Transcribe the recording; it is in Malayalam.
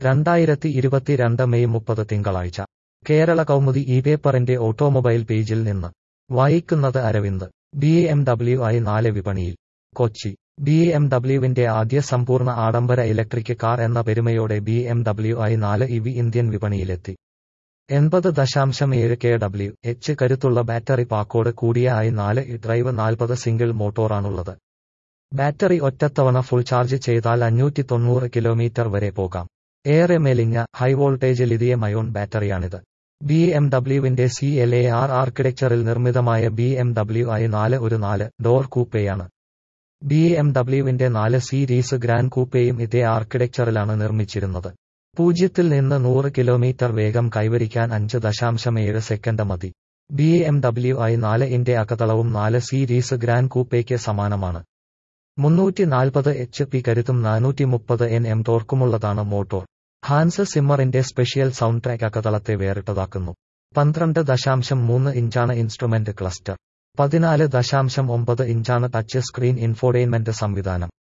രണ്ടായിരത്തി ഇരുപത്തിരണ്ട് മെയ് മുപ്പത് തിങ്കളാഴ്ച കേരള കൗമുദി ഈ പേപ്പറിന്റെ ഓട്ടോമൊബൈൽ പേജിൽ നിന്ന് വായിക്കുന്നത് Aravind B M W I നാല് വിപണിയിൽ കൊച്ചി ബി എം ഡബ്ല്യുവിന്റെ ആദ്യ സമ്പൂർണ്ണ ആഡംബര ഇലക്ട്രിക് കാർ എന്ന പെരുമയോടെ ബി എം ഡബ്ല്യു ഐ നാല് ഇവി ഇന്ത്യൻ വിപണിയിലെത്തി എൺപത് ദശാംശം ഏഴ് കെ ഡബ്ല്യു എച്ച് കരുത്തുള്ള ബാറ്ററി പാക്കോട് കൂടിയ ഐ നാല് ഡ്രൈവ് നാൽപ്പത് സിംഗിൾ മോട്ടോറാണുള്ളത് ബാറ്ററി ഒറ്റത്തവണ ഫുൾ ചാർജ് ചെയ്താൽ അഞ്ഞൂറ്റി തൊണ്ണൂറ് കിലോമീറ്റർ വരെ പോകാം ഏറെ മെലിഞ്ഞ ഹൈ വോൾട്ടേജ് ലിഥിയം അയോൺ ബാറ്ററിയാണിത് ബി എം ഡബ്ല്യുവിന്റെ സി എൽ എ ആർ ആർക്കിടെക്ചറിൽ നിർമ്മിതമായ ബി എം ഡബ്ല്യു ഐ നാല് ഒരു നാല് ഡോർ കൂപ്പയാണ് ബി എം ഡബ്ല്യുവിന്റെ നാല് സീരീസ് ഗ്രാൻഡ് കൂപ്പയും ഇതേ ആർക്കിടെക്ചറിലാണ് നിർമ്മിച്ചിരുന്നത് പൂജ്യത്തിൽ നിന്ന് നൂറ് കിലോമീറ്റർ വേഗം കൈവരിക്കാൻ അഞ്ച് ദശാംശം ഏഴ് സെക്കൻഡ് മതി ബി എം ഡബ്ല്യു ഐ നാല് ഇന്റെ അകതളവും നാല് സീരീസ് ഗ്രാൻഡ് കൂപ്പയ്ക്ക് സമാനമാണ് മുന്നൂറ്റി നാൽപ്പത് എച്ച് പി കരുത്തും നാനൂറ്റി മുപ്പത് എൻ എം ടോർക്കുമുള്ളതാണ് മോട്ടോർ ഹാൻസ് സിമ്മറിന്റെ സ്പെഷ്യൽ സൗണ്ട് ട്രാക്ക് അകതളത്തെ വേറിട്ടതാക്കുന്നു പന്ത്രണ്ട് ദശാംശം മൂന്ന് ഇഞ്ചാണ് ഇൻസ്ട്രുമെന്റ് ക്ലസ്റ്റർ പതിനാല് ദശാംശം ഒമ്പത് ഇഞ്ചാണ് ടച്ച് സ്ക്രീൻ ഇൻഫോർടൈൻമെന്റ് സംവിധാനം